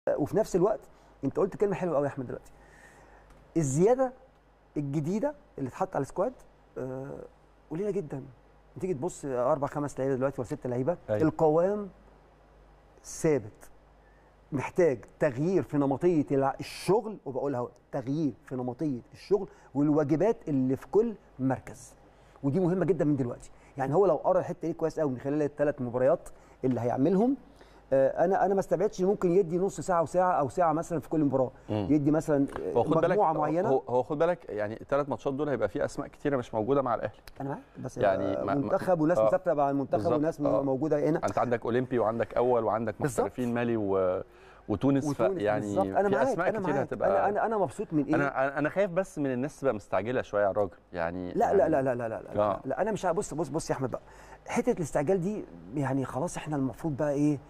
آه، وفي نفس الوقت انت قلت كلمه حلوه قوي يا احمد دلوقتي الزياده الجديده اللي اتحط على السكواد آه، قليله جدا تيجي تبص آه، اربع خمس لعيبه دلوقتي ولا ست لعيبه أيوة. القوام ثابت محتاج تغيير في نمطيه الع- الشغل وبقولها أهو، تغيير في نمطيه الشغل والواجبات اللي في كل مركز ودي مهمه جدا من دلوقتي يعني هو لو قرا الحته دي كويس قوي من خلال الثلاث مباريات اللي هيعملهم آه، انا انا ما استبعدش إن ممكن يدي نص ساعه وساعه او ساعه مثلا في كل مباراه مم. يدي مثلا آه، هو خد بالك مجموعه معينه هو, هو خد بالك يعني الثلاث ماتشات دول هيبقى فيه اسماء كتيره مش موجوده مع الاهلي انا معاك بس يعني يعني ما- ما- منتخب وناس آه، مسافره مع المنتخب بالظبط، وناس آه. موجوده هنا انت عندك اولمبي وعندك اول وعندك بالظبط. محترفين مالي و... وتونس, وتونس يعني بالظبط. انا في معاك اسماء انا كتير معاك هتبقى انا انا انا مبسوط من ايه انا انا خايف بس من الناس تبقى مستعجله شويه على الراجل يعني لا يعني لا لا لا لا لا, لا, آه. لا انا مش ه- بص بص بص يا احمد بقى حته الاستعجال دي يعني خلاص احنا المفروض بقى ايه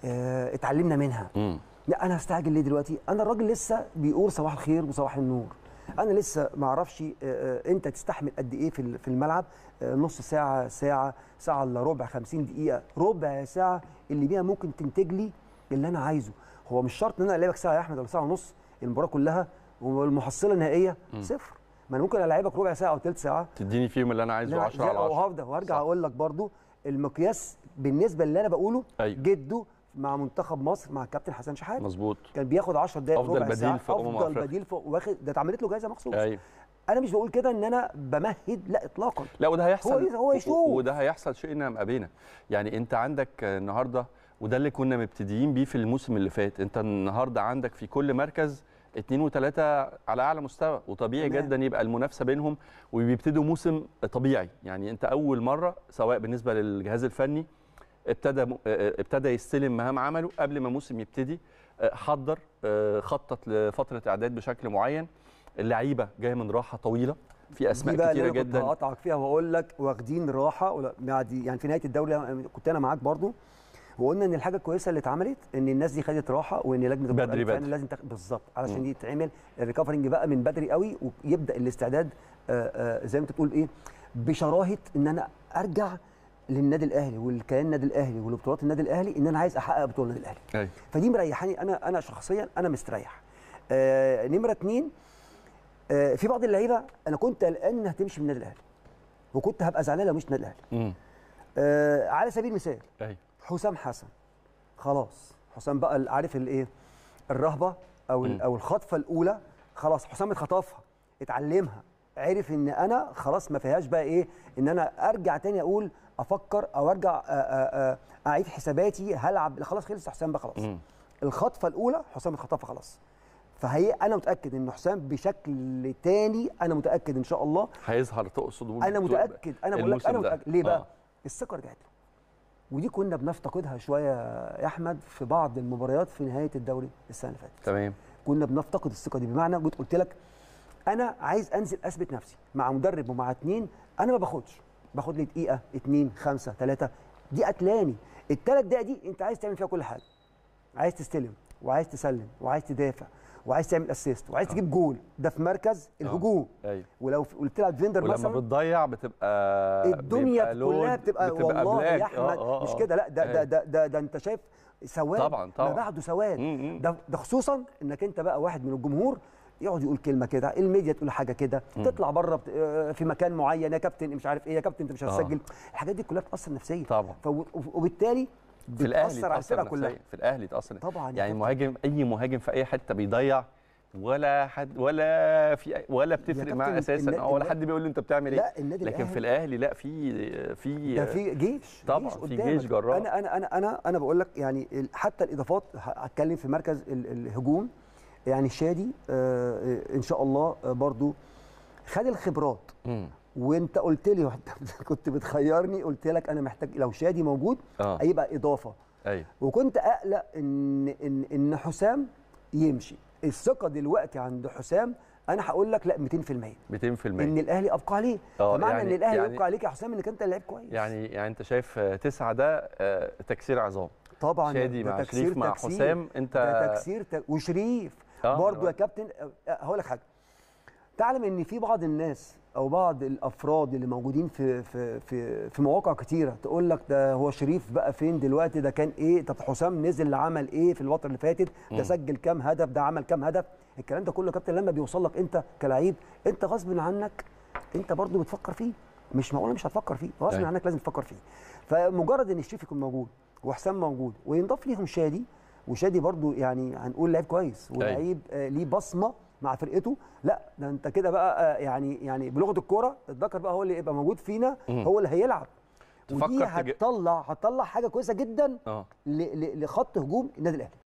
اه اتعلمنا منها مم. لا انا هستعجل ليه دلوقتي انا الراجل لسه بيقول صباح الخير وصباح النور انا لسه ما اعرفش آه، آه، انت تستحمل قد ايه في ال- في الملعب آه، نص ساعه ساعه ساعه الا ربع 50 دقيقه ربع ساعه اللي بيها ممكن تنتج لي اللي انا عايزه هو مش شرط ان انا العبك ساعه يا احمد ولا ساعه ونص المباراه كلها والمحصله النهائيه صفر ما انا ممكن العبك ربع ساعه او ثلث ساعه تديني فيهم اللي انا عايزه لا 10 زي- على 10 وهفضل وهرجع صح. اقول لك برضو المقياس بالنسبه اللي انا بقوله أيوة. جده مع منتخب مصر مع الكابتن حسن شحاته مظبوط كان بياخد 10 دقائق أفضل ربع بديل ساعة في أمم افضل أفريقيا. بديل في واخد ده اتعملت له جائزه مخصوص ايوه انا مش بقول كده ان انا بمهد لا اطلاقا لا وده هيحصل هو- هو و- يشوف. وده هيحصل شئنا ام ابينا يعني انت عندك النهارده وده اللي كنا مبتدئين بيه في الموسم اللي فات انت النهارده عندك في كل مركز اتنين وتلاته على اعلى مستوى وطبيعي تمام. جدا يبقى المنافسه بينهم وبيبتدوا موسم طبيعي يعني انت اول مره سواء بالنسبه للجهاز الفني ابتدى م- اه- ابتدى يستلم مهام عمله قبل ما الموسم يبتدي اه، حضر اه، خطط لفتره اعداد بشكل معين اللعيبه جايه من راحه طويله في اسماء دي بقى كتيره اللي أنا جدا كنت هقطعك فيها واقول لك واخدين راحه ولا بعد يعني في نهايه الدوري كنت انا معاك برضو وقلنا ان الحاجه الكويسه اللي اتعملت ان الناس دي خدت راحه وان لجنه بدري القرآن الفني بدري. لازم تاخد بالظبط علشان مم. دي يتعمل الريكفرنج بقى من بدري قوي ويبدا الاستعداد آه، آه، زي ما انت بتقول ايه بشراهه ان انا ارجع للنادي الاهلي والكيان النادي الاهلي ولبطولات النادي الاهلي ان انا عايز احقق بطوله النادي الاهلي ايوه فدي مريحاني انا انا شخصيا انا مستريح آه نمره اتنين آه في بعض اللعيبه انا كنت قلقان انها تمشي من النادي الاهلي وكنت هبقى زعلان لو مش النادي الاهلي امم آه على سبيل المثال ايوه حسام حسن خلاص حسام بقى ال- عارف الايه الرهبه او ال- مم. او الخطفه الاولى خلاص حسام اتخطفها اتعلمها عرف ان انا خلاص ما فيهاش بقى ايه ان انا ارجع تاني اقول افكر او ارجع آ- آ- آ- اعيد حساباتي هلعب خلاص خلص حسام بقى خلاص مم. الخطفه الاولى حسام اتخطفها خلاص فهي انا متاكد ان حسام بشكل تاني انا متاكد ان شاء الله هيظهر تقصد وجود- انا متاكد انا بقول لك الموسم انا ده. متاكد ليه بقى آه. الثقه رجعت له ودي كنا بنفتقدها شويه يا احمد في بعض المباريات في نهايه الدوري السنه اللي فاتت تمام كنا بنفتقد الثقه دي بمعنى جيت قلت لك انا عايز انزل اثبت نفسي مع مدرب ومع اتنين انا ما باخدش باخد لي دقيقه اتنين خمسه ثلاثه دي قتلاني الثلاث دقايق دي انت عايز تعمل فيها كل حاجه عايز تستلم وعايز تسلم وعايز تدافع وعايز تعمل اسيست وعايز تجيب جول ده في مركز الهجوم ايوه ولو قلت لك فيندر ولما مثلا بتضيع بتبقى الدنيا بيبقى لود، كلها بتبقى, والله بلاك. يا احمد آه، آه، مش آه. كده لا ده ده أيوة. ده, ده, ده انت شايف سواد طبعاً، طبعاً. ما بعده سواد مم، مم. ده ده خصوصا انك انت بقى واحد من الجمهور يقعد يقول كلمه كده الميديا تقول حاجه كده تطلع بره بت- آه، في مكان معين يا كابتن مش عارف ايه يا كابتن انت مش آه. هتسجل الحاجات دي كلها بتاثر نفسيا طبعاً. فو- وبالتالي في الاهلي بتاثر على تأثر الفرقه كلها نفسياً. في الاهلي تاثر طبعاً يا يعني كابتن. مهاجم اي مهاجم في اي حته بيضيع ولا حد ولا في ولا بتفرق كابتن معاه اساسا النا- أو ولا النا- حد بيقول له انت بتعمل ايه لا النادي لكن في الأهلي- الاهلي لا في في ده في جيش طبعاً، جيش في قدامك. جيش جراء. انا انا انا انا انا بقول لك يعني ال- حتى الاضافات ه- هتكلم في مركز ال- الهجوم يعني شادي آه، آه، ان شاء الله آه، برضو خد الخبرات مم. وانت قلت لي وانت كنت بتخيرني قلت لك انا محتاج لو شادي موجود اه هيبقى اضافه ايوه وكنت اقلق ان ان ان حسام يمشي الثقه دلوقتي عند حسام انا هقول لك لا 200% 200% ان الاهلي ابقى عليه آه، فمعنى يعني- ان الاهلي يعني- يبقى عليك يا حسام انك انت لعيب كويس يعني يعني انت شايف آه، تسعه ده آه، تكسير عظام طبعا شادي ده مع تكسير شريف مع تكسير. حسام انت ده تكسير ت... وشريف آه، برضو آه. يا كابتن آه، هقول لك حاجه تعلم ان في بعض الناس او بعض الافراد اللي موجودين في في في في مواقع كتيره تقول لك ده هو شريف بقى فين دلوقتي ده كان ايه طب حسام نزل عمل ايه في الفتره اللي فاتت ده سجل كام هدف ده عمل كام هدف الكلام ده كله يا كابتن لما بيوصل لك انت كلعيب انت غصب عنك انت برضو بتفكر فيه مش معقوله مش هتفكر فيه غصب أيوة. عنك لازم تفكر فيه فمجرد ان الشريف يكون موجود وحسام موجود وينضاف ليهم شادي وشادي برضو يعني هنقول لعيب كويس ولعيب آه ليه بصمه مع فرقته لا ده انت كده بقى آه يعني يعني بلغه الكوره الذكر بقى هو اللي يبقى موجود فينا مم. هو اللي هيلعب ودي تفكر تج- هتطلع هتطلع حاجه كويسه جدا اه ل- ل- لخط هجوم النادي الاهلي